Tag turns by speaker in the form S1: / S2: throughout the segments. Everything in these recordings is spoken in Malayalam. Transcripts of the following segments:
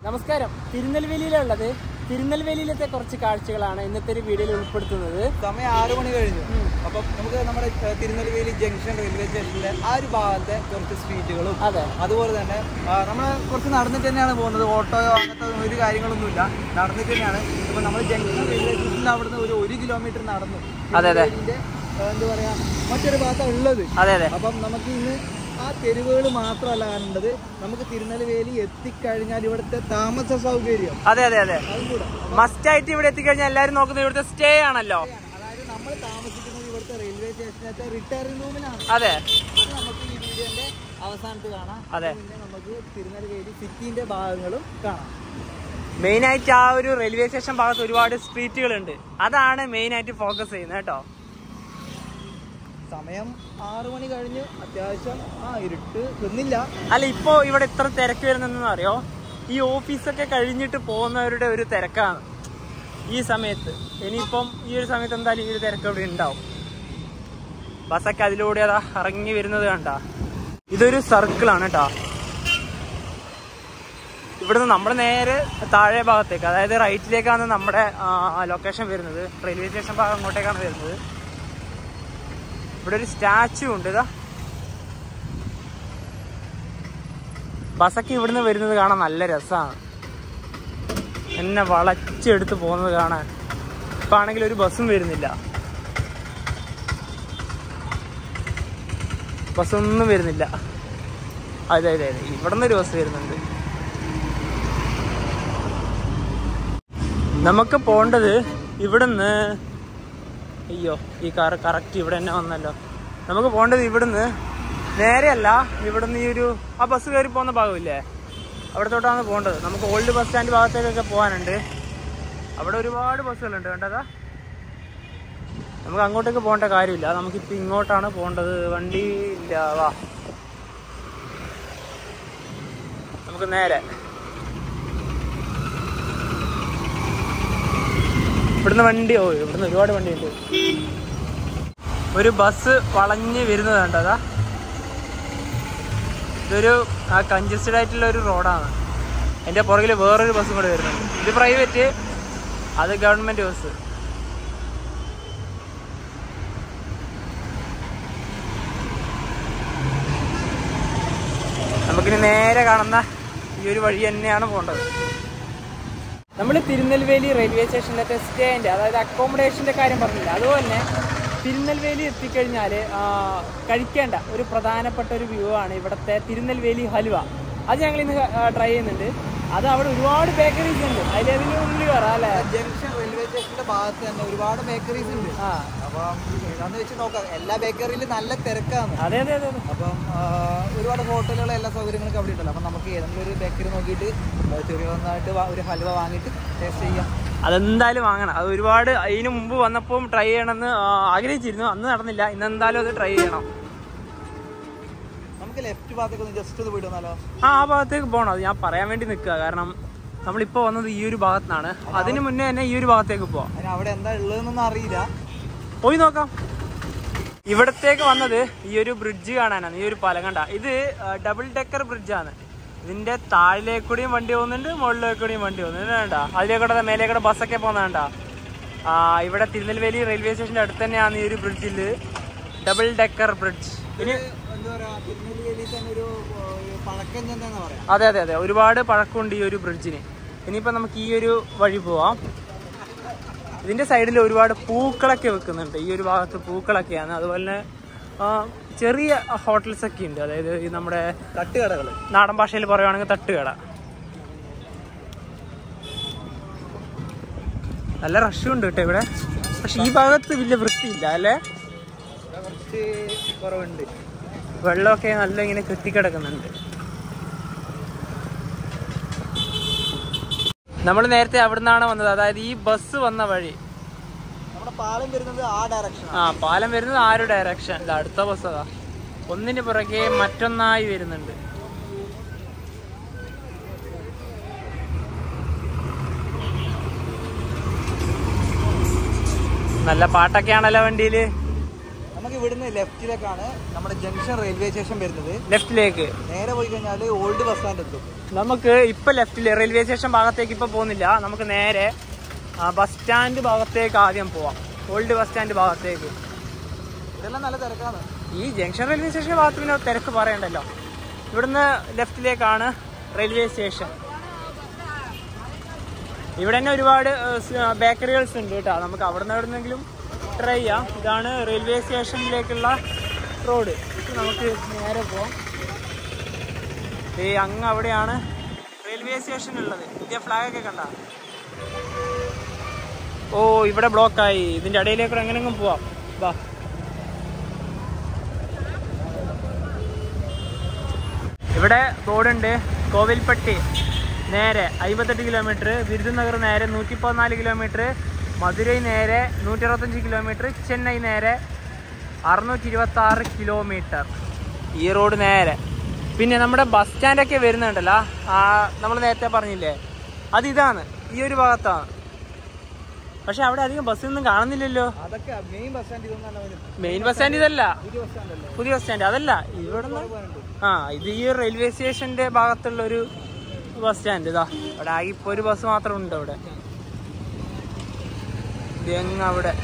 S1: നമസ്കാരം തിരുനെൽവേലിയിലുള്ളത് തിരുനെൽവേലിയിലത്തെ കുറച്ച് കാഴ്ചകളാണ് ഇന്നത്തെ ഒരു വീഡിയോയിൽ ഉൾപ്പെടുത്തുന്നത്
S2: സമയം ആറു മണി കഴിഞ്ഞു അപ്പൊ നമുക്ക് നമ്മുടെ ഏഹ്, തിരുനെൽവേലി ജംഗ്ഷൻ റെയിൽവേ സ്റ്റേഷനിലെ ആ ഒരു ഭാഗത്തെ കുറച്ച് സ്ട്രീറ്റുകളും
S1: അതെ
S2: അതുപോലെ തന്നെ നമ്മൾ കുറച്ച് നടന്നിട്ട് തന്നെയാണ് പോകുന്നത് ഓട്ടോയോ അങ്ങനത്തെ ഒരു കാര്യങ്ങളൊന്നുമില്ല നടന്നിട്ട് തന്നെയാണ് ഇപ്പൊ നമ്മൾ ജംഗ്ഷൻ റെയിൽവേ സ്റ്റേഷനിൽ അവിടുന്ന് ഒരു ഒരു കിലോമീറ്റർ നടന്നു
S1: അതെ, അതെ.
S2: തിരുനെൽവേലിന്റെ, ഏഹ്, എന്താ പറയാ മറ്റൊരു ഭാഗത്താണ് ഉള്ളത്
S1: അതെ അതെ
S2: അപ്പം നമുക്ക് ഇന്ന് ആ തെരുവുകൾ മാത്രമല്ല കാണേണ്ടത് നമുക്ക് തിരുനെൽവേലി എത്തിക്കഴിഞ്ഞാൽ ഇവിടുത്തെ താമസ സൗകര്യം
S1: അതെ അതെ അതെ
S2: അതും കൂടെ
S1: മസ്റ്റ് ആയിട്ട് ഇവിടെ എത്തിക്കഴിഞ്ഞാൽ എല്ലാവരും നോക്കുന്നത് ഇവിടുത്തെ സ്റ്റേ ആണല്ലോ
S2: അതായത് നമ്മൾ താമസിക്കുന്നത് ഇവിടുത്തെ റെയിൽവേ സ്റ്റേഷനത്തെ റിട്ടയറിംഗ് റൂമിലാണ്
S1: അതെ
S2: അത് നമുക്ക് ഈ വീഡിയോന്റെ അവസാനത്ത് കാണാം
S1: അതെ.
S2: പിന്നെ നമുക്ക് തിരുനെൽവേലി സിറ്റിന്റെ ഭാഗങ്ങളും കാണാം
S1: മെയിൻ ആയിട്ട് ആ ഒരു റെയിൽവേ സ്റ്റേഷൻ ഭാഗത്ത് ഒരുപാട് സ്ട്രീറ്റുകൾ ഉണ്ട് അതാണ് മെയിൻ ആയിട്ട് ഫോക്കസ് ചെയ്യുന്നത് കേട്ടോ
S2: സമയം ആറു മണി കഴിഞ്ഞ് അത്യാവശ്യം ആ ഇരുട്ട് നിന്നില്ല
S1: അല്ല ഇപ്പോ ഇവിടെ ഇത്ര തിരക്ക് വരുന്നെന്ന് അറിയോ ഈ ഓഫീസൊക്കെ കഴിഞ്ഞിട്ട് പോകുന്നവരുടെ ഒരു തിരക്കാണ് ഈ സമയത്ത് ഇനിയിപ്പം ഈ ഒരു സമയത്ത് എന്തായാലും ഈ ഒരു തിരക്ക് ഇവിടെ ഉണ്ടാവും ബസ്സൊക്കെ അതിലൂടെ അതാ ഇറങ്ങി വരുന്നത് കണ്ട ഇതൊരു സർക്കിളാണ് കേട്ടോ ഇവിടുന്ന് നമ്മൾ നേരെ താഴെ ഭാഗത്തേക്ക് അതായത് റൈറ്റിലേക്കാണ് നമ്മുടെ ലൊക്കേഷൻ വരുന്നത് റെയിൽവേ സ്റ്റേഷൻ ഭാഗം അങ്ങോട്ടേക്കാണ് വരുന്നത് ഇവിടെ ഒരു സ്റ്റാച്ചു ഉണ്ട് ഇതാ ബസ്സൊക്കെ ഇവിടുന്ന് വരുന്നത് കാണാൻ നല്ല രസമാണ് എന്നെ വളച്ചെടുത്ത് പോകുന്നത് കാണാൻ ഇപ്പൊ ആണെങ്കിൽ ഒരു ബസ്സും വരുന്നില്ല ബസ്സൊന്നും വരുന്നില്ല അതെ അതെ അതെ ഇവിടുന്ന് ഒരു ബസ് വരുന്നുണ്ട് നമുക്ക് പോണ്ടത് ഇവിടുന്ന് അയ്യോ ഈ കാർ കറക്റ്റ് ഇവിടെ തന്നെ വന്നല്ലോ നമുക്ക് പോകേണ്ടത് ഇവിടുന്ന് നേരെയല്ല ഇവിടുന്ന് ഈ ഒരു ആ ബസ് കയറി പോകുന്ന ഭാഗമില്ലേ അവിടത്തോട്ടാണ് പോകേണ്ടത് നമുക്ക് ഓൾഡ് ബസ് സ്റ്റാൻഡ് ഭാഗത്തേക്കൊക്കെ പോകാനുണ്ട് അവിടെ ഒരുപാട് ബസ്സുകളുണ്ട് കണ്ടതാ നമുക്ക് അങ്ങോട്ടേക്ക് പോകേണ്ട കാര്യമില്ല നമുക്കിപ്പോൾ ഇങ്ങോട്ടാണ് പോകേണ്ടത് വണ്ടി ഇല്ല വാ നമുക്ക് നേരെ ഇവിടുന്ന് വണ്ടി ഓ ഇവിടുന്ന് ഒരുപാട് വണ്ടിയുണ്ട് ഒരു ബസ് വളഞ്ഞ് വരുന്നത് കണ്ടതാ ഇതൊരു ആ കൺജസ്റ്റഡ് ആയിട്ടുള്ള ഒരു റോഡാണ് എൻ്റെ പുറകിൽ വേറൊരു ബസ്സും കൂടെ വരുന്നുണ്ട് ഇത് പ്രൈവറ്റ് അത് ഗവൺമെന്റ് ബസ് നമുക്കിനി നേരെ കാണുന്ന ഈ ഒരു വഴി തന്നെയാണ് പോകേണ്ടത് നമ്മൾ തിരുനെൽവേലി റെയിൽവേ സ്റ്റേഷനിലത്തെ സ്റ്റേൻ്റെ അതായത് അക്കോമഡേഷൻ്റെ കാര്യം പറഞ്ഞില്ല അതുപോലെ തന്നെ തിരുനെൽവേലി എത്തിക്കഴിഞ്ഞാൽ കഴിക്കേണ്ട ഒരു പ്രധാനപ്പെട്ട ഒരു വ്യൂ ആണ് ഇവിടുത്തെ തിരുനെൽവേലി ഹലുവ അത് ഞങ്ങൾ ഇന്ന് ട്രൈ ചെയ്യുന്നുണ്ട് അത് അവിടെ ഒരുപാട് ബേക്കറീസ് ഉണ്ട് അതിലേതെങ്കിലും ഉള്ളിൽ കയറാം അല്ലേ
S2: ജംഗ്ഷൻ റെയിൽവേ സ്റ്റേഷന്റെ ഭാഗത്ത് തന്നെ ഒരുപാട് ബേക്കറീസ് ഉണ്ട്
S1: ആ
S2: അപ്പം ഏതാന്ന് വെച്ച് നോക്കാം എല്ലാ ബേക്കറിയിലും നല്ല തിരക്കാണ്
S1: അതെ അതെ അതെ അതെ
S2: അപ്പം ആ, ഒരുപാട് ഹോട്ടലുകൾ എല്ലാ സൗകര്യങ്ങളൊക്കെ അവിടെ ഉണ്ടല്ലോ അപ്പം നമുക്ക് ഏതെങ്കിലും ഒരു ബേക്കറി നോക്കിയിട്ട് ചെറിയതായിട്ട് ഒരു ഹൽവ വാങ്ങിയിട്ട് ടേസ്റ്റ് ചെയ്യാം
S1: അതെന്തായാലും വാങ്ങണം അത് ഒരുപാട് അതിന് മുമ്പ് വന്നപ്പോൾ ട്രൈ ചെയ്യണമെന്ന് ആ, ആഗ്രഹിച്ചിരുന്നു അന്ന് നടന്നില്ല ഇന്ന് എന്തായാലും അത് ട്രൈ ചെയ്യണം
S2: നമുക്ക് ലെഫ്റ്റ് ഭാഗത്തേക്ക് ഒന്ന് ജസ്റ്റ് ഒന്ന് പോയിട്ട് വന്നാലോ
S1: ആ ആ ഭാഗത്തേക്ക് പോകണം അത് ഞാൻ പറയാൻ വേണ്ടി നിൽക്കുക കാരണം നമ്മളിപ്പോൾ വന്നത് ഈ ഒരു ഭാഗത്താണ് അതിന് മുന്നേ തന്നെ ഈ ഒരു ഭാഗത്തേക്ക് പോവാം
S2: അതിന് അവിടെ എന്താ ഉള്ളതെന്നൊന്നും അറിയില്ല
S1: പോയി നോക്കാം ഇവിടത്തേക്ക് വന്നത് ഈ ഒരു ബ്രിഡ്ജ് കാണാനാണ് ഈ ഒരു പാലം കണ്ട ഇത് ഡബിൾ ഡെക്കർ ബ്രിഡ്ജാണ് ഇതിന്റെ താഴിലേക്കൂടിയും വണ്ടി പോകുന്നുണ്ട് മുകളിലേക്കൂടിയും വണ്ടി പോകുന്നുണ്ട് വേണ്ട അതിലേക്കൂടെ മേലേക്കൂടെ ബസ്സൊക്കെ പോകുന്ന വേണ്ട ആ ഇവിടെ തിരുനെൽവേലി റെയിൽവേ സ്റ്റേഷന്റെ അടുത്ത് തന്നെയാണ് ഈ ഒരു ബ്രിഡ്ജിൽ ഡബിൾ ഡെക്കർ ബ്രിഡ്ജ് ഇനി
S2: എന്താ പറയാ തിരുനെല്ലിയിൽ തന്നെ ഒരു ഒരു പഴക്കം ചെന്നെന്ന് പറയാം
S1: അതെ അതെ അതെ ഒരുപാട് പഴക്കമുണ്ട് ഈ ഒരു ബ്രിഡ്ജിന് ഇനിയിപ്പോൾ നമുക്ക് ഈ ഒരു വഴി പോവാം ഇതിന്റെ സൈഡിൽ ഒരുപാട് പൂക്കളൊക്കെ വെക്കുന്നുണ്ട് ഈ ഒരു ഭാഗത്ത് പൂക്കളൊക്കെയാണ് അതുപോലെ തന്നെ ആ, ചെറിയ ഹോട്ടൽസ് ഒക്കെ ഉണ്ട് അതായത് ഈ നമ്മുടെ
S2: തട്ടുകടകൾ
S1: നാടൻ ഭാഷയിൽ പറയുവാണെങ്കിൽ തട്ടുകട നല്ല റഷും ഉണ്ട് കേട്ടോ ഇവിടെ പക്ഷെ ഈ ഭാഗത്ത് വലിയ വൃത്തിയില്ല അല്ലേ
S2: കുറച്ച് കുറവുണ്ട്
S1: വെള്ളമൊക്കെ നല്ല ഇങ്ങനെ കെട്ടിക്കിടക്കുന്നുണ്ട് നമ്മൾ നേരത്തെ അവിടെ നിന്നാണ് വന്നത് അതായത് ഈ ബസ് വന്ന വഴി
S2: നമ്മുടെ പാലം വരുന്നത് ആ ഡയറക്ഷൻ
S1: ആ പാലം വരുന്നത് ആ ഒരു ഡയറക്ഷൻ അല്ല അടുത്ത ബസ് അതാ ഒന്നിന് പുറകെ മറ്റൊന്നായി വരുന്നുണ്ട് നല്ല പാട്ടൊക്കെയാണല്ലോ വണ്ടിയില്
S2: നമുക്ക് ഇവിടുന്ന് ലെഫ്റ്റിലേക്കാണ് നമ്മുടെ ജംഗ്ഷൻ റെയിൽവേ സ്റ്റേഷൻ വരുന്നത്
S1: ലെഫ്റ്റിലേക്ക്
S2: നേരെ പോയി കഴിഞ്ഞാൽ ഓൾഡ് ബസ് സ്റ്റാൻഡ് എത്തും
S1: നമുക്ക് ഇപ്പൊ ലെഫ്റ്റില് റെയിൽവേ സ്റ്റേഷൻ ഭാഗത്തേക്ക് ഇപ്പൊ പോകുന്നില്ല നമുക്ക് നേരെ ആ, ബസ് സ്റ്റാൻഡ് ഭാഗത്തേക്ക് ആദ്യം പോവാം ഓൾഡ് ബസ് സ്റ്റാൻഡ് ഭാഗത്തേക്ക്
S2: ഇതെല്ലാം നല്ല തിരക്കാണ്
S1: ഈ ജംഗ്ഷൻ റെയിൽവേ സ്റ്റേഷൻ ഭാഗത്ത് പിന്നെ തിരക്ക് പറയണ്ടല്ലോ ഇവിടുന്ന് ലെഫ്റ്റിലേക്കാണ് റെയിൽവേ സ്റ്റേഷൻ ഇവിടെ തന്നെ ഒരുപാട് ബേക്കറികൾസ് ഉണ്ട് കേട്ടോ നമുക്ക് അവിടെ നിന്ന് എവിടെന്നെങ്കിലും ട്രൈ ചെയ്യാം ഇതാണ് റെയിൽവേ സ്റ്റേഷനിലേക്കുള്ള റോഡ് നമുക്ക് നേരെ പോവാം ഏ അങ്ങ് അവിടെയാണ് റെയിൽവേ സ്റ്റേഷൻ ഉള്ളത് ഇന്ത്യ ഫ്ലാഗ് ഒക്കെ കണ്ട ഓ ഇവിടെ ബ്ലോക്കായി ഇതിന്റെ ഇടയിലേക്ക് എങ്ങനെയെങ്കിലും പോവാം വാ ഇവിടെ ബോർഡുണ്ട് കോവിൽപ്പട്ടി നേരെ അമ്പത്തെട്ട് കിലോമീറ്റർ വിരുദുനഗർ നേരെ നൂറ്റി പതിനാല് കിലോമീറ്റർ മധുരൈ നേരെ നൂറ്റി അറുപത്തഞ്ച് കിലോമീറ്റർ ചെന്നൈ നേരെ അറുന്നൂറ്റി ഇരുപത്തി ആറ് കിലോമീറ്റർ ഈ റോഡ് നേരെ പിന്നെ നമ്മുടെ ബസ് സ്റ്റാൻഡൊക്കെ വരുന്നുണ്ടല്ലോ ആ നമ്മൾ നേരത്തെ പറഞ്ഞില്ലേ അത് ഇതാണ് ഈ ഒരു ഭാഗത്താണ് പക്ഷെ അവിടെ അധികം ബസ്സൊന്നും കാണുന്നില്ലല്ലോ
S2: അതൊക്കെ മെയിൻ ബസ് സ്റ്റാൻഡ് ഇതൊന്നാണ് അവന്
S1: മെയിൻ ബസ് സ്റ്റാൻഡ് ഇതല്ല
S2: പുതിയ ബസ് സ്റ്റാൻഡ് അല്ലേ
S1: പുതിയ ബസ് സ്റ്റാൻഡ് അതല്ല ഇവിടെ ആ ഇത് ഈ റെയിൽവേ സ്റ്റേഷന്റെ ഭാഗത്തുള്ള ഒരു ബസ് സ്റ്റാൻഡ് ഇതാ അവിടെ ആകെ ഇപ്പൊ ഒരു ബസ് മാത്രം ഉണ്ട് അവിടെ ഇതെങ്ങ അവിടെ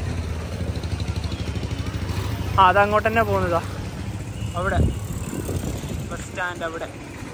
S1: ആ അതങ്ങോട്ട് തന്നെ പോകുന്നതാ അവിടെ ബസ് സ്റ്റാൻഡ് അവിടെ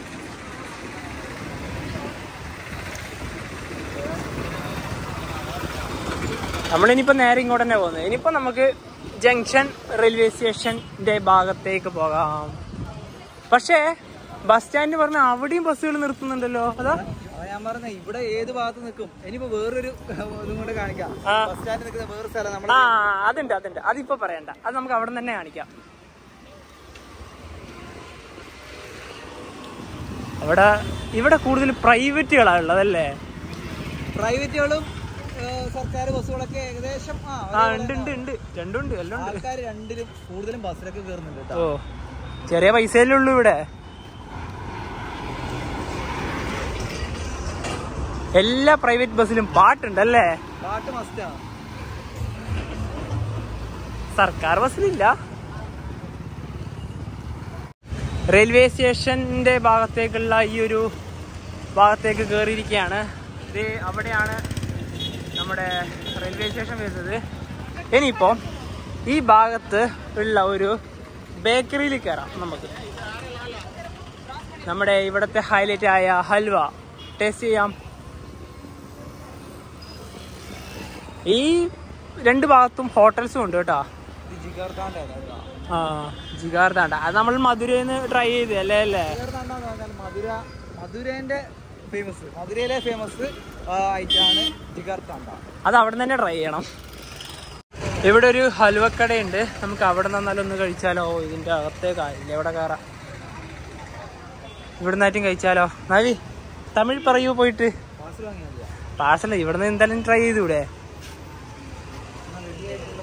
S1: നമ്മളിനിയിപ്പോ നേരെ ഇങ്ങോട്ട് തന്നെ പോകുന്നത് ഇനിയിപ്പോ നമുക്ക് ജംഗ്ഷൻ റെയിൽവേ സ്റ്റേഷന്റെ ഭാഗത്തേക്ക് പോകാം പക്ഷേ ബസ് സ്റ്റാൻഡ് പറഞ്ഞ അവിടെയും ബസ്സുകൾ നിർത്തുന്നുണ്ടല്ലോ അതാ
S2: അതാ ഞാൻ പറഞ്ഞ ഇവിടെ ഏത് ഭാഗത്ത് നിൽക്കും ഇനിയിപ്പോ വേറൊരു ഇതും കൂടെ കാണിക്കാം
S1: ആ.
S2: ബസ് സ്റ്റാൻഡ് നിൽക്കുന്ന വേറെ സ്ഥലം
S1: ആ
S2: നമ്മുടെ
S1: അതുണ്ട് അതുണ്ട് അതിപ്പോ പറയണ്ട അത് നമുക്ക് അവിടെ തന്നെ കാണിക്കാം അവിടെ ഇവിടെ കൂടുതൽ പ്രൈവറ്റുകളാണ് ഉള്ളതല്ലേ
S2: പ്രൈവറ്റുകളും സർക്കാർ ബസ്സുകളൊക്കെ ഏകദേശം ആ
S1: ആ ഉണ്ട് ഉണ്ട് ഉണ്ട് രണ്ടും ഉണ്ട് എല്ലാം ഉണ്ട്
S2: ആൾക്കാർ രണ്ടിലും കൂടുതലും ബസ്സിലൊക്കെ കയറുന്നുണ്ട് കേട്ടോ
S1: ഓ ചെറിയ പൈസയല്ലേ ഉള്ളൂ ഇവിടെ എല്ലാ പ്രൈവറ്റ് ബസ്സിലും പാട്ടുണ്ടല്ലേ
S2: പാട്ട് മസ്റ്റാ
S1: സർക്കാർ ബസ്സിലില്ല റെയിൽവേ സ്റ്റേഷന്റെ ഭാഗത്തേക്കുള്ള ഈ ഒരു ഭാഗത്തേക്ക് കയറിയിരിക്കുകയാണ് ഇത് അവിടെയാണ് നമ്മുടെ റെയിൽവേ സ്റ്റേഷൻ വരുന്നത് ഇനിയിപ്പോൾ ഈ ഭാഗത്ത് ഉള്ള ഒരു ബേക്കറിയിൽ കയറാം നമുക്ക് നമ്മുടെ ഇവിടുത്തെ ഹൈലൈറ്റ് ആയ ഹൽവ ടേസ്റ്റ് ചെയ്യാം ഈ രണ്ട് ഭാഗത്തും ഹോട്ടൽസും ഉണ്ട് കേട്ടോ
S2: ഇത് ജിഗാർത്താൻ്റെ
S1: ആ ജിഗാർദാണ്ട അത് നമ്മൾ മധുരയിൽ നിന്ന് ട്രൈ ചെയ്ത് അല്ലേ അല്ലേ
S2: ജിഗാർത്താണ്ടെന്ന് പറഞ്ഞാൽ മധുര മധുരേന്റെ ഫേമസ് മധുരയിലെ ഫേമസ് ഐറ്റാണ് ജിഗാർത്താണ്ട
S1: അത് അവിടെ നിന്ന് തന്നെ ട്രൈ ചെയ്യണം ഇവിടെ ഒരു ഹലുവക്കടയുണ്ട് നമുക്ക് അവിടെ നിന്നാലൊന്ന് കഴിച്ചാലോ ഇതിന്റെ അകത്തേക്കായില്ല എവിടെ കയറാം ഇവിടെ നിന്നായിട്ടും കഴിച്ചാലോ നവി തമിഴ് പറയൂ പോയിട്ട്
S2: പാർസൽ വാങ്ങിയാൽ മതിയോ
S1: പാഴ്സൽ ഇവിടെ നിന്ന് എന്തായാലും ട്രൈ ചെയ്തൂടെ
S2: എന്നാൽ റെഡി ആയിട്ടുള്ള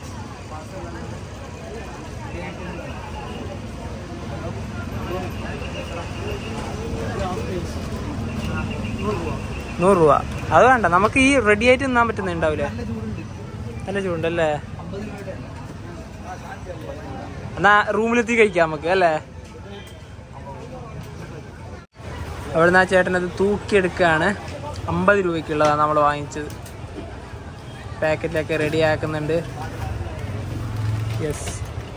S1: നൂറ് രൂപ അത് വേണ്ട നമുക്ക് ഈ റെഡി ആയിട്ട് തിന്നാൻ പറ്റുന്നുണ്ടാവില്ലേ
S2: നല്ല ചൂടുണ്ട്
S1: നല്ല ചൂണ്ടല്ലേ
S2: അമ്പത് രൂപയുടെ
S1: എന്നാ റൂമിലെത്തി കഴിക്കാം നമുക്ക് അല്ലേ അവിടുന്ന് ആ ചേട്ടൻ അത് തൂക്കിയെടുക്കുകയാണ് അമ്പത് രൂപയ്ക്കുള്ളതാണ് നമ്മൾ വാങ്ങിച്ചത് പാക്കറ്റിലൊക്കെ റെഡി ആക്കുന്നുണ്ട് യെസ്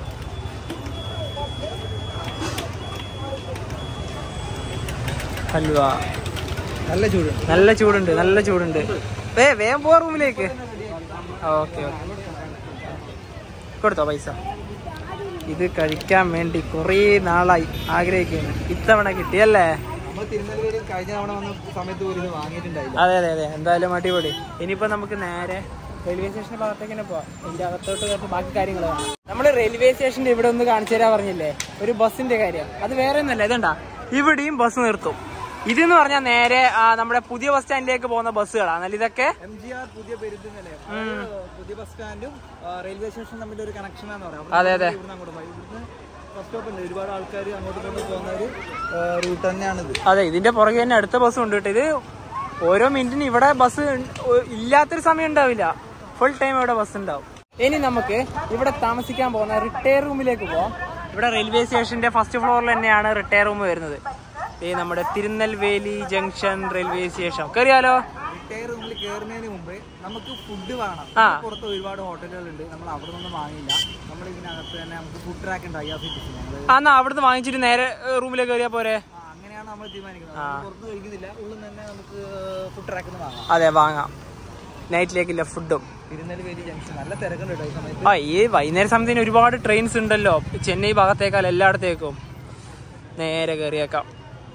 S1: ഹൽവ
S2: നല്ല ചൂടുണ്ട്
S1: നല്ല ചൂടുണ്ട് നല്ല ചൂടുണ്ട് വേ വേഗം പോവാ റൂമിലേക്ക് ഓക്കെ ഓക്കെ കൊടുത്തോ പൈസ ഇത് കഴിക്കാൻ വേണ്ടി കുറേ നാളായി ആഗ്രഹിക്കുന്നു ഇത്തവണ കിട്ടിയല്ലേ
S2: നമ്മൾ തിരുനെൽവേലി കഴിഞ്ഞ തവണ വന്ന സമയത്ത് പോലും ഇത് വാങ്ങിയിട്ടുണ്ടായില്ല
S1: അതെ അതെ അതെ എന്തായാലും അടിപൊളി ഇനിയിപ്പോ നമുക്ക് നേരെ റെയിൽവേ സ്റ്റേഷന്റെ ഭാഗത്തേക്ക് തന്നെ പോവാം ഇതിന്റെ അകത്തോട്ട് കയറി ബാക്കി കാര്യങ്ങൾ കാണാം നമ്മൾ റെയിൽവേ സ്റ്റേഷന്റെ ഇവിടെ ഒന്ന് കാണിച്ചു തരാ പറഞ്ഞില്ലേ ഒരു ബസ്സിന്റെ കാര്യം അത് വേറെ ഒന്നല്ല ഇതുണ്ടാ ഇവിടെയും ബസ് നിർത്തും ഇതെന്ന് പറഞ്ഞാൽ നേരെ ആ, നമ്മുടെ പുതിയ ബസ് സ്റ്റാൻഡിലേക്ക് പോകുന്ന ബസ്സുകളാണ് അല്ല ഇതൊക്കെ
S2: എം ജി ആർ പുതിയ പെരുന്തലയം പുതിയ ബസ് സ്റ്റാൻഡും റെയിൽവേ സ്റ്റേഷനും തമ്മിൽ ഒരു കണക്ഷൻ ആണെന്ന് പറയാം
S1: അതെ, അതെ.
S2: ഇവിടുന്ന് അങ്ങോട്ട് പോയി ഇവിടുന്ന് ബസ് സ്റ്റോപ്പ് ഉണ്ട് ഒരുപാട് ആൾക്കാർ അങ്ങോട്ട് ഇങ്ങോട്ട് പോകുന്ന ഒരു റൂട്ട് തന്നെയാണിത്
S1: അതെ ഇതിന്റെ പുറകെ തന്നെ അടുത്ത ബസ് ഉണ്ട് കേട്ടോ ഇത് ഓരോ മിനിറ്റിന് ഇവിടെ ബസ് ഇല്ലാത്തൊരു സമയം ഉണ്ടാവില്ല ഫുൾ ടൈം ഇവിടെ ബസ് ഉണ്ടാവും ഇനി നമുക്ക് ഇവിടെ താമസിക്കാൻ പോകുന്ന റിട്ടയർ റൂമിലേക്ക് പോവാം ഇവിടെ റെയിൽവേ സ്റ്റേഷന്റെ ഫസ്റ്റ് ഫ്ലോറിൽ തന്നെയാണ് റിട്ടയർ റൂം വരുന്നത് ഈ നമ്മുടെ തിരുനെൽവേലി ജംഗ്ഷൻ റെയിൽവേ സ്റ്റേഷൻ കയറിയാലോ
S2: റിട്ടയർ റൂമിൽ കയറുന്നതിന് മുമ്പ് നമുക്ക് ഫുഡ് വേണം
S1: ആ.
S2: പുറത്ത് ഒരുപാട് ഹോട്ടലുകളുണ്ട് നമ്മൾ അവിടെ നിന്നൊന്നും വാങ്ങില്ല നമ്മൾ ഇതിനകത്ത് തന്നെ നമുക്ക് ഫുഡ് ട്രാക്ക് ഉണ്ട് ഐ ആർ സി ടി ഞങ്ങൾ
S1: ആ എന്നാ അവിടുന്ന് വാങ്ങിച്ചിട്ട് നേരെ റൂമിലേക്ക് കയറിയാ പോരെ
S2: അങ്ങനെയാണ് നമ്മൾ തീരുമാനിക്കുന്നത് നമ്മൾ പുറത്ത് കഴിക്കുന്നില്ല ഉള്ളിൽ നിന്ന് തന്നെ നമുക്ക് ഫുഡ് ട്രാക്കിൽ നിന്ന് വാങ്ങാം
S1: അതെ വാങ്ങാം നൈറ്റിലേക്കില്ല ഫുഡും
S2: തിരുനെൽവേലി ജംഗ്ഷൻ നല്ല തിരക്കുണ്ട് കേട്ടോ ഈ സമയത്ത്
S1: ആ ഈ വൈകുന്നേരം സമയത്തിന് ഒരുപാട് ട്രെയിൻസ് ഉണ്ടല്ലോ ചെന്നൈ ഭാഗത്തേക്കാൾ എല്ലായിടത്തേക്കും നേരെ കയറിയേക്കാം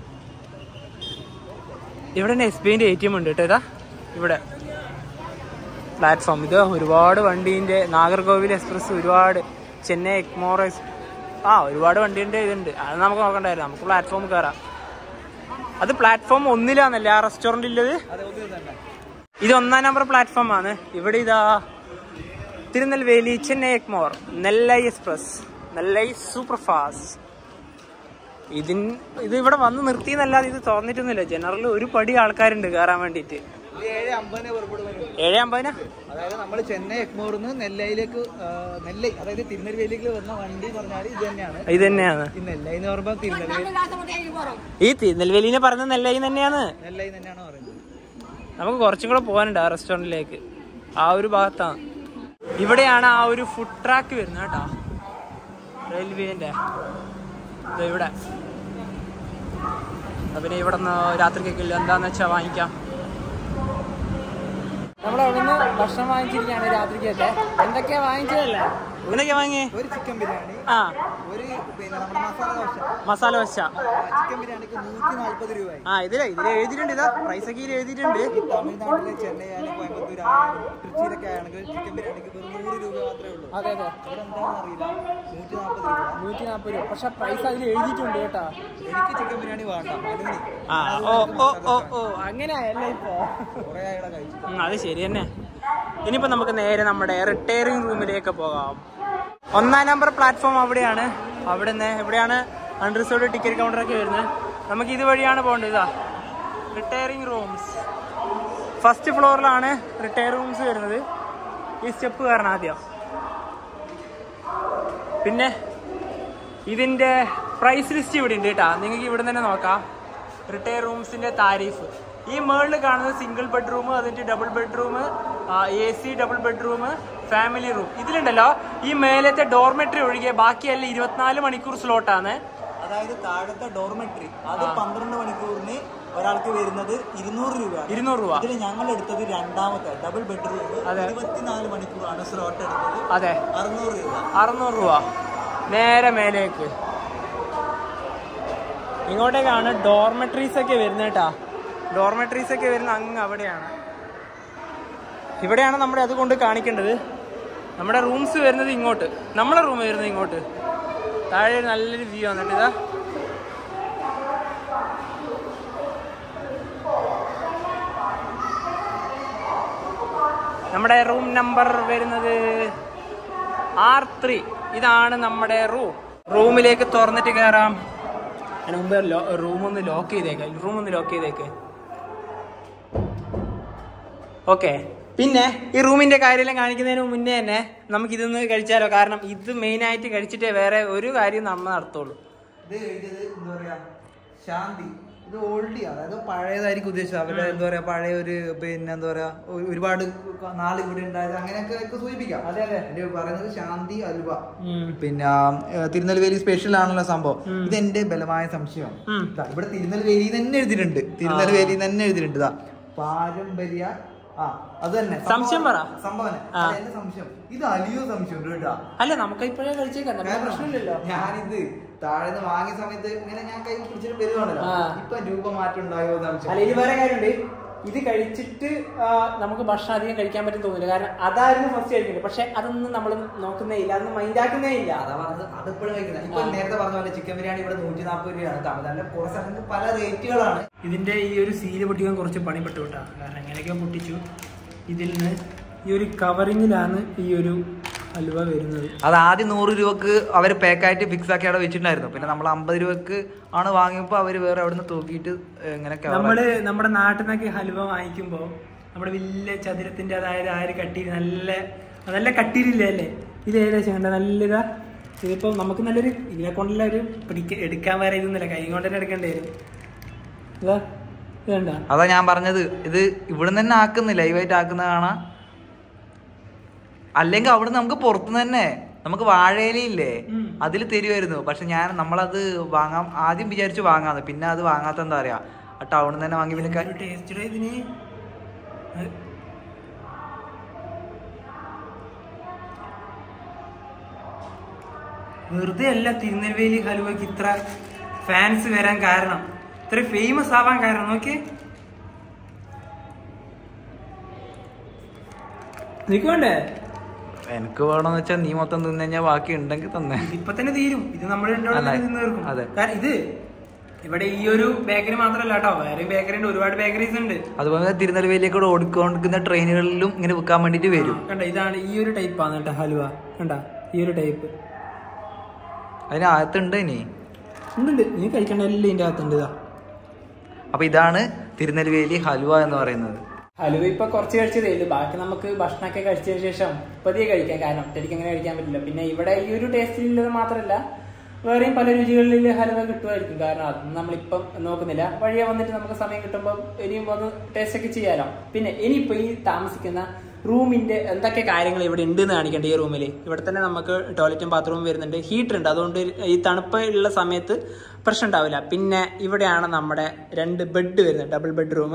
S1: ഇവിടെ തന്നെ എസ് ബി ഐൻ്റെ എ ടി എം ഉണ്ട് കേട്ടോ ഇതാ ഇവിടെ പ്ലാറ്റ്ഫോം ഇത് ഒരുപാട് വണ്ടീൻ്റെ നാഗർകോവിൽ എക്സ്പ്രസ് ഒരുപാട് ചെന്നൈ എക്മോർ എക്സ് ആ ഒരുപാട് വണ്ടീൻ്റെ ഇതുണ്ട് അത് നമുക്ക് നോക്കണ്ടായിരുന്നു നമുക്ക് പ്ലാറ്റ്ഫോം കയറാം അത് പ്ലാറ്റ്ഫോം ഒന്നിലാന്നല്ലേ ആ റെസ്റ്റോറൻ്റ് ഉള്ളത്
S2: അതെ ഒന്നിൽ തന്നെ
S1: ഇത് ഒന്നാം നമ്പർ പ്ലാറ്റ്ഫോം ആണ് ഇവിടെ ഇതാ Tirunelveli Chennai Egmore Nellai express Nellai super fast ഇതിൻ ഇത് ഇവിടെ വന്ന് നിർത്തിയെന്നല്ലാതെ ഇത് തുറന്നിട്ടൊന്നുമില്ല ജനറൽ ഒരു പടി ആൾക്കാരുണ്ട് കയറാൻ വേണ്ടിയിട്ട്
S2: ഇത് ഏഴ് അമ്പതിനെ പുറപ്പെടും വരും
S1: ഏഴ് അമ്പതിനാ
S2: അതായത് നമ്മൾ ചെന്നൈ എക്മോറിൽ നിന്ന് നെല്ലയിലേക്ക് ആ, നെല്ലൈ അതായത് തിരുനെൽവേലിക്ക് വന്ന വണ്ടി എന്ന് പറഞ്ഞാൽ ഇത് തന്നെയാണ്
S1: ഇത് തന്നെയാണ്
S2: ഈ നെല്ലൈ എന്ന് പറയുമ്പോൾ തിരുനെൽവേലി
S1: ഈ തിരുനെൽവേലിനെ പറഞ്ഞ നെല്ലൈ തന്നെയാണ്
S2: നെല്ലൈ തന്നെയാണ് പറയുന്നത്
S1: നമുക്ക് കുറച്ചും കൂടെ പോകാനുണ്ട് ആ റെസ്റ്റോറൻറ്റിലേക്ക് ആ ഒരു ഭാഗത്താണ് ഇവിടെയാണ് ആ ഒരു ഫുഡ് ട്രാക്ക് വരുന്നത് കേട്ടോ റെയിൽവേന്റെ ദേ ഇവിടെ അപ്പൊ പിന്നെ ഇവിടെ നിന്ന് രാത്രിക്കൊക്കെ എന്താന്ന് വെച്ചാ വാങ്ങിക്കാം നമ്മൾ അവിടുന്ന് ഭക്ഷണം വാങ്ങിച്ചിരിക്കുകയാണ് രാത്രിക്കൊക്കെ എന്തൊക്കെയാ വാങ്ങിച്ചതല്ലേ എന്തൊക്കെയാ വാങ്ങി
S2: ഒരു ചിക്കൻ ബിരിയാണി
S1: ആ
S2: ഒരു പിന്നെ നമ്മുടെ മസാല ദോശ
S1: മസാല വശ
S2: ചിക്കൻ ബിരിയാണിക്ക് നൂറ്റി നാല്പത് രൂപയായി
S1: ആ ഇതിലെ ഇതിൽ എഴുതിയിട്ടുണ്ട് ഇതാ പ്രൈസ് ഒക്കെ ഇതിൽ എഴുതിയിട്ടുണ്ട്
S2: ഈ തമിഴ്നാട്ടിലെ ചെന്നൈ ആയാലും കോയമ്പത്തൂർ ആയാലും തൃശ്ശൂരൊക്കെ ആണെങ്കിൽ ചിക്കൻ ബിരിയാണിക്ക് വെറും നൂറ് രൂപ മാത്രമേ ഉള്ളൂ
S1: അതെ അതെ
S2: ഇവിടെ എന്താണെന്ന് അറിയില്ല നൂറ്റി നാൽപ്പത് രൂപ
S1: നൂറ്റി നാൽപ്പത് രൂപ പക്ഷെ പ്രൈസ് അതിൽ എഴുതിയിട്ടുണ്ട് കേട്ടോ
S2: എനിക്ക് ചിക്കൻ ബിരിയാണി വേണ്ട മനുവിന്
S1: ആ ഓ ഓ ഓ ഓ അങ്ങനെ ആയല്ല ഇപ്പോ
S2: കുറേ ആയിടെ കഴിച്ചു
S1: ഉം, അത് ശരി തന്നെ ഇനിയിപ്പോ നമുക്ക് നേരെ നമ്മുടെ റിട്ടയറിംഗ് റൂമിലേക്ക് പോകാം ഒന്നാം നമ്പർ പ്ലാറ്റ്ഫോം അവിടെയാണ് അവിടുന്ന് എവിടെയാണ് അൺറിസർവ്ഡ് ടിക്കറ്റ് കൗണ്ടർ ഒക്കെ വരുന്നത് നമുക്ക് ഇതുവഴിയാണ് പോകേണ്ടത് ഇതാ റിട്ടയറിംഗ് റൂംസ് ഫസ്റ്റ് ഫ്ലോറിലാണ് റിട്ടയർ റൂംസ് വരുന്നത് ഈ സ്റ്റെപ്പ് കയറണം ആദ്യം പിന്നെ ഇതിന്റെ പ്രൈസ് ലിസ്റ്റ് ഇവിടെ ഉണ്ട് കേട്ടാ നിങ്ങൾക്ക് ഇവിടെ തന്നെ നോക്കാം റിട്ടയർ റൂംസിന്റെ താരീഫ് ഈ മേളിൽ കാണുന്നത് സിംഗിൾ ബെഡ്റൂം അതിന്റെ double bedroom A C double bedroom family room ഇതിലുണ്ടല്ലോ ഈ മേലത്തെ ഡോർമെട്രി ഒഴികെ ബാക്കിയെല്ലാം ഇരുപത്തിനാല് മണിക്കൂർ സ്ലോട്ടാണ്
S2: അതായത് താഴത്തെ ഡോർമെട്രി അത് പന്ത്രണ്ട് മണിക്കൂറിന് ഒരാൾക്ക് വരുന്നത് ഇരുന്നൂറ് രൂപയാണ്
S1: ഇരുന്നൂറ് രൂപ
S2: ഇതിൽ ഞങ്ങൾ എടുത്തത് രണ്ടാമത്തെ ഡബിൾ ബെഡ്റൂം
S1: അതെ.
S2: ഇരുപത്തിനാല് മണിക്കൂറാണ് സ്ലോട്ട് എടുത്തത്
S1: അതെ
S2: അറുന്നൂറ് രൂപ
S1: അറുന്നൂറ് രൂപ നേരെ മേലേക്ക് ഇങ്ങോട്ടേക്കാണ് ഡോർമെട്രീസ് ഒക്കെ വരുന്നത് കേട്ടാ ഡോർമെട്രീസ് ഒക്കെ വരുന്ന അങ്ങ് അവിടെയാണ് ഇവിടെയാണ് നമ്മുടെ അതുകൊണ്ട് കാണിക്കേണ്ടത് നമ്മുടെ റൂംസ് വരുന്നത് ഇങ്ങോട്ട് നമ്മളെ റൂം വരുന്നത് ഇങ്ങോട്ട് താഴെ ഒരു നല്ലൊരു വ്യൂ വന്നിട്ട് ഇതാ നമ്മുടെ റൂം നമ്പർ വരുന്നത് ആർ ത്രീ ഇതാണ് നമ്മുടെ റൂം റൂമിലേക്ക് തുറന്നിട്ട് കയറാം അതിന് മുമ്പ് റൂം ഒന്ന് ലോക്ക് ചെയ്തേക്കാം റൂം ഒന്ന് ലോക്ക് ചെയ്തേക്ക് ഓക്കെ പിന്നെ ഈ റൂമിന്റെ കാര്യമെല്ലാം കാണിക്കുന്നതിന് മുന്നേ തന്നെ നമുക്ക് ഇതൊന്ന് കഴിച്ചാലോ കാരണം ഇത് മെയിൻ ആയിട്ട് കഴിച്ചിട്ടേ വേറെ ഒരു കാര്യം നമ്മൾ നടത്തുള്ളൂ
S2: ഇത് എഴുതിയത് എന്താ പറയാ ശാന്തി ഇത് ഓൾഡി അതായത് പഴയതായിരിക്കും ഉദ്ദേശിച്ചത് അവരുടെ എന്താ പറയാ പഴയ ഒരു പിന്നെ എന്താ പറയാ ഒ- ഒരുപാട് നാൾ ഇവിടെ ഉണ്ടായത് അങ്ങനെയൊക്കെ ഒക്കെ സൂചിപ്പിക്കാം
S1: അതെ അതെ
S2: എന്റെ പറയുന്നത് ശാന്തി അൽവ പിന്നെ ആ, തിരുനെൽവേലി സ്പെഷ്യൽ ആണല്ലോ സംഭവം ഇത് എന്റെ ബലമായ സംശയം
S1: ഉം.
S2: ദാ, ഇവിടെ തിരുനെൽവേലി തന്നെ എഴുതിയിട്ടുണ്ട് തിരുനെൽവേലി തന്നെ എഴുതിയിട്ടുണ്ട് ഇതാ പാരമ്പര്യ ആ അത് തന്നെ
S1: സംശയം പറ.
S2: സംഭവന
S1: ആ.
S2: അത് എന്റെ സംശയം ഇത് അലിയോ സംശയം ഉണ്ട് കേട്ടോ
S1: അല്ല നമുക്ക് ഇപ്പോഴേ കഴിച്ചേക്കാം നമുക്ക് പ്രശ്നമില്ലല്ലോ
S2: ഞാനിത് താഴെ വാങ്ങിയ സമയത്ത് ഇങ്ങനെ ഞാൻ കൈ പിടിച്ചിട്ട് വരുവാണല്ലോ
S1: ആ.
S2: ഇപ്പൊ രൂപ മാറ്റം ഉണ്ടായോ എന്ന് സംശയം.
S1: അല്ല ഇനി വേറെ കാര്യമുണ്ട് ഇത് കഴിച്ചിട്ട് ആ, നമുക്ക് ഭക്ഷണം അധികം കഴിക്കാൻ പറ്റും തോന്നില്ല കാരണം അതായിരുന്നു ഫസ്റ്റ് കഴിക്കുന്നത് പക്ഷെ അതൊന്നും നമ്മൾ നോക്കുന്നേ ഇല്ല അതൊന്നും മൈൻഡാക്കുന്നേ ഇല്ല
S2: അതാ പറഞ്ഞത് അതിപ്പോഴും കഴിക്കുന്നത് ഇപ്പൊ നേരത്തെ പറഞ്ഞ പോലെ ചിക്കൻ ബിരിയാണി ഇവിടെ നൂറ്റി നാൽപ്പത് രൂപയാണ് തമിഴ്നാട്ടിലെ കുറേ സ്ഥലത്ത് പല റേറ്റുകളാണ്
S1: ഇതിന്റെ ഈ ഒരു സീല് പൊട്ടിക്കാൻ കുറച്ച് പണിപ്പെട്ടു കേട്ടാ കാരണം എങ്ങനെയൊക്കെ പൊട്ടിച്ചു ഇതിൽ നിന്ന് ഈ ഒരു കവറിങ്ങിലാണ് ഈ ഒരു ഹലുവ വരുന്നത്
S2: അത് ആദ്യം നൂറ് രൂപക്ക് അവർ പാക്കായിട്ട് ഫിക്സ് ആക്കി അവിടെ വെച്ചിട്ടുണ്ടായിരുന്നു പിന്നെ നമ്മൾ അമ്പത് രൂപക്ക് ആണ് വാങ്ങിയപ്പോൾ അവർ വേറെ അവിടെ നിന്ന് തൂക്കിയിട്ട് ഇങ്ങനെ cover
S1: നമ്മള് നമ്മുടെ നാട്ടിൽ നിന്നൊക്കെ ഹലുവ വാങ്ങിക്കുമ്പോൾ നമ്മുടെ വലിയ ചതുരത്തിന്റെ അതായത് ആ ഒരു കട്ടി നല്ല നല്ല കട്ടിയിലില്ലേ അല്ലേ ഇത് ഏകദേശം കണ്ട നല്ല ഇതാ ഇതിപ്പോ നമുക്ക് നല്ലൊരു ഇതിനെ കൊണ്ടുള്ള ഒരു പിടിക്ക എടുക്കാൻ വേറെ ഇതൊന്നുമില്ല കൈ കൊണ്ട് തന്നെ എടുക്കേണ്ടി വരും ഇതാ ഇത് കണ്ട
S2: അതാ ഞാൻ പറഞ്ഞത് ഇത് ഇവിടെ തന്നെ ആക്കുന്നു ലൈവായിട്ട് ആക്കുന്ന കാണാം അല്ലെങ്കിൽ അവിടെ നമുക്ക് പുറത്തുനിന്ന് തന്നെ നമുക്ക് വാഴയിലയില്ലേ
S1: ഉം.
S2: അതിൽ തരുമായിരുന്നു പക്ഷെ ഞാൻ നമ്മളത് വാങ്ങാം ആദ്യം വിചാരിച്ചു വാങ്ങാന്ന് പിന്നെ അത് വാങ്ങാത്ത എന്താ പറയാ ആ ടൗണിൽ നിന്ന് തന്നെ വാങ്ങി പിന്നെ ക-
S1: ടേസ്റ്റ് ഇതിന് അത് വെറുതെ അല്ല തിരുനെൽവേലി ഹലുവയ്ക്ക് ഇത്ര ഫാൻസ് വരാൻ കാരണം ഇത്ര ഫേമസ് ആവാൻ കാരണം നോക്കി നിനക്ക് വേണ്ടേ
S2: എനിക്ക് വേണമെന്ന് വെച്ചാൽ നീ മൊത്തം തിന്നു കഴിഞ്ഞാൽ ബാക്കി ഉണ്ടെങ്കിൽ തന്നെ
S1: ഇതിപ്പോ തന്നെ തീരും ഇത് നമ്മൾ രണ്ടോളം
S2: അതെ.
S1: നിന്ന് തീർക്കും
S2: അതെ.
S1: കാരണം ഇത് ഇവിടെ ഈ ഒരു ബേക്കറി മാത്രമല്ല കേട്ടോ വേറെ ബേക്കറി ഉണ്ട് ഒരുപാട് ബേക്കറീസ് ഉണ്ട്
S2: അതുപോലെ തിരുനെൽവേലിയൊക്കെ ഓടിക്കൊണ്ടിരിക്കുന്ന ട്രെയിനുകളിലും ഇങ്ങനെ വിൽക്കാൻ വേണ്ടിയിട്ട് വരും
S1: കണ്ട ഇതാണ് ഈ ഒരു ടൈപ്പാണ് കേട്ടോ ഹലുവ കണ്ട ഈ ഒരു ടൈപ്പ്
S2: അതിനകത്തുണ്ട് ഇനി
S1: ഉണ്ട് നീ കഴിക്കേണ്ട എല്ലാം ഇതിന്റെ അകത്തുണ്ട് ഇതാ
S2: അപ്പൊ ഇതാണ് തിരുനെൽവേലി ഹലുവ എന്ന് പറയുന്നത്
S1: ഹലുവ ഇപ്പൊ കുറച്ച് കഴിച്ചതേ ഉള്ളൂ ബാക്കി നമുക്ക് ഭക്ഷണമൊക്കെ കഴിച്ചതിന് ശേഷം പതിയെ കഴിക്കാം കാരണം ഒറ്റയ്ക്ക് അങ്ങനെ കഴിക്കാൻ പറ്റില്ല പിന്നെ ഇവിടെ ഈ ഒരു ടേസ്റ്റിലുള്ളത് മാത്രമല്ല വേറെയും പല രുചികളിൽ ഹലുവ കിട്ടുമായിരിക്കും കാരണം അത് നമ്മളിപ്പം നോക്കുന്നില്ല വഴിയെ വന്നിട്ട് നമുക്ക് സമയം കിട്ടുമ്പോൾ ഇനിയും വന്ന് ടേസ്റ്റ് ഒക്കെ ചെയ്യാലോ പിന്നെ ഇനിയിപ്പോ ഈ താമസിക്കുന്ന റൂമിന്റെ എന്തൊക്കെ കാര്യങ്ങൾ ഇവിടെ ഉണ്ട് എന്ന് കാണിക്കണ്ട ഈ റൂമിൽ ഇവിടെ തന്നെ നമുക്ക് ടോയ്ലറ്റും ബാത്റൂമും വരുന്നുണ്ട് ഹീറ്റർ ഉണ്ട് അതുകൊണ്ട് ഈ തണുപ്പ് ഉള്ള സമയത്ത് പ്രശ്നം ഉണ്ടാവില്ല പിന്നെ ഇവിടെയാണ് നമ്മുടെ രണ്ട് ബെഡ് വരുന്നത് ഡബിൾ ബെഡ്റൂം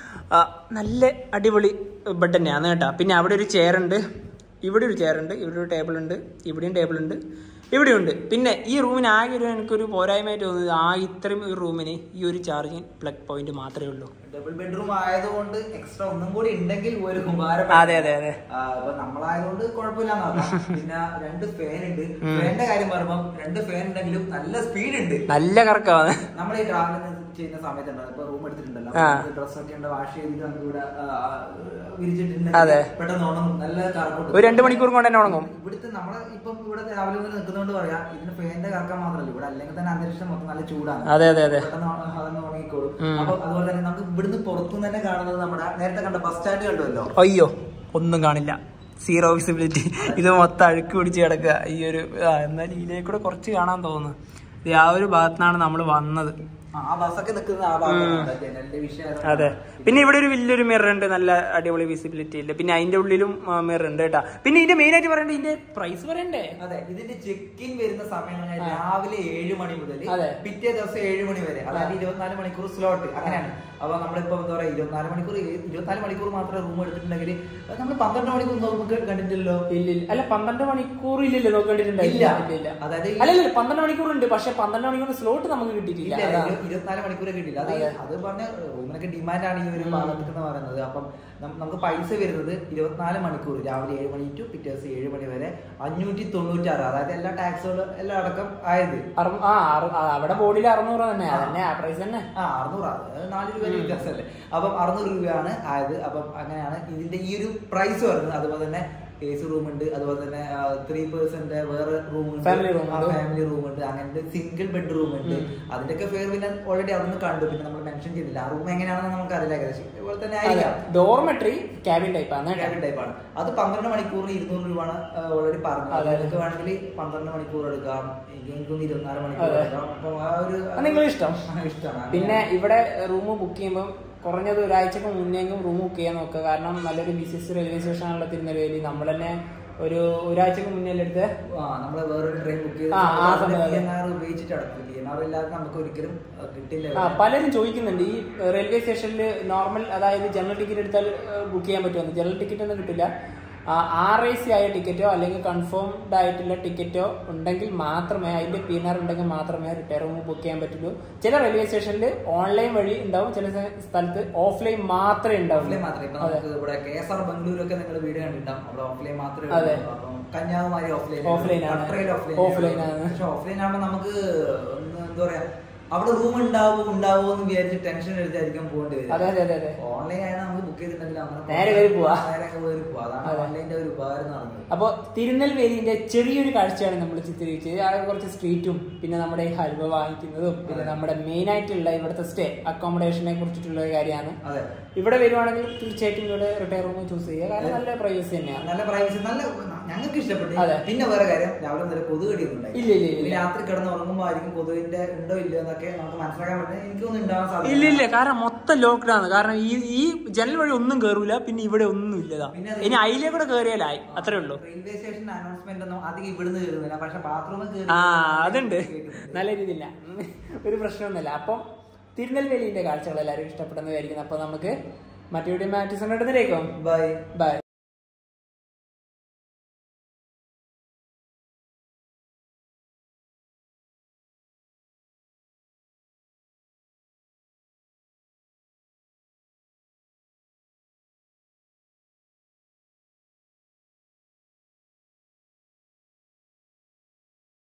S1: നല്ല അടിപൊളി ബെഡ് തന്നെയാണ് കേട്ടോ പിന്നെ അവിടെ ഒരു ചെയർ ഉണ്ട് ഇവിടെ ഒരു ചെയർ ഉണ്ട് ഇവിടെ ഒരു ടേബിൾ ഉണ്ട് ഇവിടെയും ടേബിൾ ഉണ്ട് ഇവിടെയുണ്ട് പിന്നെ ഈ റൂമിന് ആകെ ഒരു എനിക്കൊരു പോരായ്മയായിട്ട് തോന്നുന്നത് ആ ഇത്രയും ഒരു റൂമിന് ഈ ഒരു ചാർജിങ് പ്ലഗ് പോയിന്റ് മാത്രമേ ഉള്ളൂ
S2: ഡബിൾ ബെഡ്റൂം ആയതുകൊണ്ട് എക്സ്ട്രാ ഒന്നും കൂടി ഉണ്ടെങ്കിൽ ഒരു ഉപകാരം
S1: അതെ അതെ അതെ
S2: അപ്പൊ നമ്മളായതുകൊണ്ട് കുഴപ്പമില്ലാന്ന് പിന്നെ രണ്ട് ഫാൻ ഉണ്ട് ഫാനിന്റെ കാര്യം പറയുമ്പോൾ രണ്ട് ഫാൻ ഉണ്ടെങ്കിലും നല്ല സ്പീഡ് ഉണ്ട്
S1: നല്ല കറക്കമാണ്
S2: നമ്മൾ ഈ ട്രാവൽ ചെയ്യുന്ന സമയത്തുണ്ടല്ലോ ഇപ്പൊ റൂം എടുത്തിട്ടുണ്ടല്ലോ
S1: ആ.
S2: ഡ്രസ് ഒക്കെ ഉണ്ട് വാഷ് ചെയ്തിട്ട് നമുക്ക് ഇവിടെ ആ, വിരിച്ചിട്ടുണ്ട്
S1: അതെ.
S2: പെട്ടെന്ന് ഉണങ്ങും നല്ല കറക്കം
S1: ഒരു രണ്ട് മണിക്കൂർ കൊണ്ട് തന്നെ ഉണങ്ങും
S2: ഇവിടുത്തെ നമ്മളെ ഇപ്പം ഇവിടെ രാവിലെ മുതൽ നിൽക്കുന്നതുകൊണ്ട് പറയാം ഇതിന് ഫാനിന്റെ കറക്കാൻ മാത്രമല്ല ഇവിടെ അല്ലെങ്കിൽ തന്നെ അന്തരീക്ഷം മൊത്തം നല്ല ചൂടാണ്
S1: അതെ അതെ അതെ
S2: പെട്ടെന്ന് ഉണ- അതൊന്ന് ഉണങ്ങിക്കോളും
S1: ഉം.
S2: അപ്പൊ അതുപോലെ തന്നെ നമുക്ക് ഇവിടുന്ന് പുറത്തുനിന്ന് തന്നെ കാണുന്നത് നമ്മുടെ നേരത്തെ കണ്ട ബസ് സ്റ്റാൻഡ് കണ്ടുവല്ലോ
S1: അയ്യോ ഒന്നും കാണില്ല സീറോ വിസിബിലിറ്റി ഇത് മൊത്തം അഴുക്ക് പിടിച്ച് കിടക്കുക ഈ ഒരു ആ, എന്നാൽ ഇതിലേക്ക് കൂടെ കുറച്ച് കാണാൻ തോന്നുന്നു ഇത് ആ ഒരു ഭാഗത്താണ് നമ്മൾ വന്നത്
S2: ആ ബസ്സൊക്കെ നിൽക്കുന്നത് ആ ഭാഗത്താണ് ജനലിന്റെ വിഷയം
S1: അതെ പിന്നെ ഇവിടെ ഒരു വലിയൊരു മിറർ ഉണ്ട് നല്ല അടിപൊളി വിസിബിലിറ്റി ഇല്ല പിന്നെ അതിന്റെ ഉള്ളിലും മിറർ ഉണ്ട് കേട്ടാ പിന്നെ ഇതിന്റെ മെയിൻ ആയിട്ട് പറയണ്ടേ ഇതിന്റെ പ്രൈസ് പറയണ്ടേ
S2: അതെ ഇതിന്റെ ചെക്ക് ഇൻ വരുന്ന സമയം എന്ന് പറഞ്ഞാൽ രാവിലെ ഏഴ് മണി മുതൽ
S1: അതെ.
S2: പിറ്റേ ദിവസം ഏഴ് മണി വരെ അതായത് ഇരുപത്തിനാല് മണിക്കൂർ സ്ലോട്ട് അങ്ങനെയാണ് അപ്പൊ നമ്മളിപ്പോ എന്താ പറയാ ഇരുപത്തിനാല് മണിക്കൂർ ഇരുപത്തിനാല് മണിക്കൂർ മാത്രമേ റൂം എടുത്തിട്ടുണ്ടെങ്കിൽ നമ്മൾ പന്ത്രണ്ട് മണിക്കൂർ നമുക്ക് കണ്ടിട്ടില്ലല്ലോ
S1: ഇല്ല ഇല്ല അല്ല പന്ത്രണ്ട് മണിക്കൂർ ഇല്ലല്ലോ നോക്കേണ്ടിട്ടുണ്ട്
S2: ഇല്ല.
S1: ഇല്ല ഇല്ല
S2: അതായത് ഈ-
S1: അല്ല ഇല്ല പന്ത്രണ്ട് മണിക്കൂർ ഉണ്ട് പക്ഷെ പന്ത്രണ്ട് മണിക്കൂർ സ്ലോട്ട് നമുക്ക് കിട്ടിയിട്ടില്ല
S2: ഇല്ല,
S1: അതാണ്.
S2: ഇരു- ഇരുപത്തിനാല് മണിക്കൂർ കിട്ടില്ല അത് അത് പറഞ്ഞ റൂമിനൊക്കെ ഡിമാൻഡാണ് ഈ ഒരു ഭാഗത്തേക്ക് എന്ന് പറയുന്നത് അപ്പം നം- നമുക്ക് പൈസ വരുന്നത് ഇരുപത്തിനാല് മണിക്കൂർ രാവിലെ ഏഴ് മണി ടു പിറ്റേ ദിവസം ഏഴ് മണി വരെ അഞ്ഞൂറ്റി തൊണ്ണൂറ്റാറ് അതായത് എല്ലാ ടാക്സുകളും എല്ലാം അടക്കം ആയത്
S1: അറു- ആ അറു- ആ, അവിടെ ബോർഡിൽ അറുന്നൂറ് തന്നെ അതന്നെ ആ പ്രൈസ് തന്നെ
S2: ആ അറുന്നൂറ് അത് നാല് രൂപ വ്യത്യാസമല്ലേ അപ്പം അറുന്നൂറ് രൂപയാണ് ആയത് അപ്പം അങ്ങനെയാണ് ഇതിന്റെ ഈ ഒരു പ്രൈസ് വരുന്നത് അതുപോലെ തന്നെ എ സി റൂം ഉണ്ട് അതുപോലെ തന്നെ ത്രീ പേഴ്സന്റെ വേറെ റൂം ഉണ്ട്
S1: Family room ഉണ്ട്.
S2: ഫാമിലി റൂം ഉണ്ട് അങ്ങനത്തെ സിംഗിൾ ബെഡ്റൂം ഉണ്ട് അതിന്റെയൊക്കെ പേര് പിന്നെ ഓൾറെഡി അതൊന്ന് കണ്ടു പിന്നെ നമ്മൾ മെൻഷൻ ചെയ്തില്ല ആ റൂം എങ്ങനെയാണെന്ന് നമുക്ക് അറിയില്ല ഏകദേശം ഇതുപോലെ തന്നെ ആയിരിക്കാം
S1: ഡോർമെട്രി ക്യാബിൻ ടൈപ്പ് ആണ് കേട്ടോ.
S2: ക്യാബിൻ ടൈപ്പാണ് അത് പന്ത്രണ്ട് മണിക്കൂറിന് ഇരുന്നൂറ് രൂപയാണ് ഓൾറെഡി പറഞ്ഞത്
S1: അതെ.
S2: നിങ്ങൾക്ക് വേണമെങ്കിൽ പന്ത്രണ്ട് മണിക്കൂർ എടുക്കാം എനിക്ക് എനിക്കൊന്ന് ഇരുപത്തിനാല് മണിക്കൂർ
S1: അതെ.
S2: എടുക്കാം അപ്പൊ ആ ഒരു
S1: അത് നിങ്ങളെ ഇഷ്ടം.
S2: ഇഷ്ടമാണ്
S1: പിന്നെ ഇവിടെ റൂം ബുക്ക് ചെയ്യുമ്പോൾ കുറഞ്ഞത് ഒരാഴ്ചക്ക് മുന്നെങ്കിലും റൂം ബുക്ക് ചെയ്യാൻ നോക്കുക കാരണം നല്ലൊരു ബിസിനസ് റെയിൽവേ സ്റ്റേഷനാണുള്ള തിരുനെൽവേലി നമ്മൾ തന്നെ ഒരു ഒരാഴ്ചക്ക് മുന്നേ എടുത്ത്
S2: ആ നമ്മള് വേറൊരു ട്രെയിൻ ബുക്ക് ചെയ്ത്
S1: ആ, ആ സമയത്ത്
S2: ഡി എൻ ആർ ഉപയോഗിച്ചിട്ട് അടക്കും ഡി എൻ ആർ ഇല്ലാതെ നമുക്ക് ഒരിക്കലും അഹ് കിട്ടില്ല
S1: ആ പലരും ചോദിക്കുന്നുണ്ട് ഈ റെയിൽവേ സ്റ്റേഷനിൽ നോർമൽ അതായത് ജനറൽ ടിക്കറ്റ് എടുത്താൽ ബുക്ക് ചെയ്യാൻ പറ്റുമെന്ന് ജനറൽ ടിക്കറ്റ് ഒന്നും കിട്ടില്ല ആർ ഐ സി ആയ ടിക്കറ്റോ അല്ലെങ്കിൽ കൺഫേംഡ് ആയിട്ടുള്ള ടിക്കറ്റോ ഉണ്ടെങ്കിൽ മാത്രമേ അതിന്റെ പി എൻ ആർ ഉണ്ടെങ്കിൽ മാത്രമേ റിട്ടയർ റൂം ബുക്ക് ചെയ്യാൻ പറ്റുള്ളൂ ചില റെയിൽവേ സ്റ്റേഷനിൽ ഓൺലൈൻ വഴി ഉണ്ടാവും ചില സ്ഥ- സ്ഥലത്ത് ഓഫ്ലൈൻ മാത്രമേ ഉണ്ടാവൂ
S2: ഓഫ്ലൈൻ മാത്രമേ ഇപ്പൊ
S1: അതെ
S2: നമുക്ക് ഇവിടെ കെ എസ് ആർ ബംഗളൂരൊക്കെ നിങ്ങൾ വീട് കണ്ടിട്ടുണ്ടാവും അവിടെ ഓഫ്ലൈൻ മാത്രമേ
S1: അതെ.
S2: ഉള്ളൂ. അപ്പം കന്യാകുമാരി ഓഫ്ലൈൻ
S1: Offline ആണ്. Offline ആണ്.
S2: പക്ഷെ ഓഫ്ലൈൻ ആകുമ്പോൾ നമുക്ക് ഒന്ന് എന്താ പറയാ അവിടെ റൂം ഉണ്ടാവും ഉണ്ടാവോ എന്ന് വിചാരിച്ച് ടെൻഷൻ എടുത്തായിരിക്കും പോകേണ്ടി
S1: അതെ
S2: വരും
S1: അതെ അതെ അതെ
S2: ഓൺലൈൻ ആണ് നമുക്ക് ബുക്ക് ചെയ്തിട്ടുണ്ടെങ്കിൽ അങ്ങനെ
S1: നേരെ കയറി പോവാ.
S2: നേരെ കയറി പോവാ അതാണ്
S1: അതെ.
S2: ഓൺലൈനിന്റെ ഒരു ഉപകാരം എന്ന് പറയുന്നത്
S1: അപ്പോൾ തിരുനെൽവേലിന്റെ ചെറിയൊരു കാഴ്ചയാണ് നമ്മൾ ചിത്രീകരിച്ചത് ആ കുറച്ച് സ്ട്രീറ്റും പിന്നെ നമ്മുടെ ഈ ഹൽവ വാങ്ങിക്കുന്നതും പിന്നെ നമ്മുടെ മെയിൻ ആയിട്ടുള്ള ഇവിടുത്തെ സ്റ്റേ അക്കോമഡേഷനെ കുറിച്ചിട്ടുള്ള ഒരു കാര്യമാണ്
S2: അതെ
S1: ഇവിടെ വരുവാണെങ്കിൽ തീർച്ചയായിട്ടും ഇവിടെ റിട്ടയർ റൂം ചൂസ് ചെയ്യുക കാരണം നല്ല പ്രൈവസി തന്നെയാണ്
S2: നല്ല പ്രൈവസി നല്ല ഞങ്ങൾക്ക് ഇഷ്ടപ്പെട്ടു
S1: അതെ.
S2: പിന്നെ വേറെ കാര്യം രാവിലെ മുതൽ കൊതുക് കടിയൊന്നും
S1: ഇല്ല, ഇല്ല, ഇല്ല.
S2: രാത്രി കിടന്ന് ഉറങ്ങുമ്പോൾ ആയിരിക്കും കൊതുകിന്റെ ഉണ്ടോ ഇല്ലയോ എന്നൊക്കെ നമുക്ക് മനസ്സിലാക്കാൻ പറ്റുന്നത് എനിക്കൊന്നും ഉണ്ടാവാൻ സാധ്യത
S1: ഇല്ല ഇല്ല കാരണം മൊത്തം ലോക്ക്ഡൌൺ കാരണം ഈ ഈ ജനൽ വഴി ഒന്നും കയറൂല പിന്നെ ഇവിടെ ഒന്നും ഇല്ലതാ
S2: പിന്നെ അത്
S1: ഇനി അതിലേ കൂടെ കയറിയാലായി അത്രേ ഉള്ളൂ
S2: റെയിൽവേ സ്റ്റേഷൻ അനൗൺസ്മെന്റ് ഒന്നും അധികം ഇവിടുന്ന് കേൾക്കുന്നില്ല പക്ഷെ ബാത്റൂമിൽ
S1: ആ അതുണ്ട് നല്ല രീതിയില്ല ഒരു പ്രശ്നമൊന്നുമില്ല അപ്പം തിരുനെൽവേലിന്റെ കാഴ്ചകൾ എല്ലാവരും ഇഷ്ടപ്പെടുന്നതായിരിക്കും അപ്പൊ നമുക്ക് മറ്റു വീഡിയോ മാറ്റിസ് അടുത്തിലേക്കും
S2: ബൈ
S1: ബൈ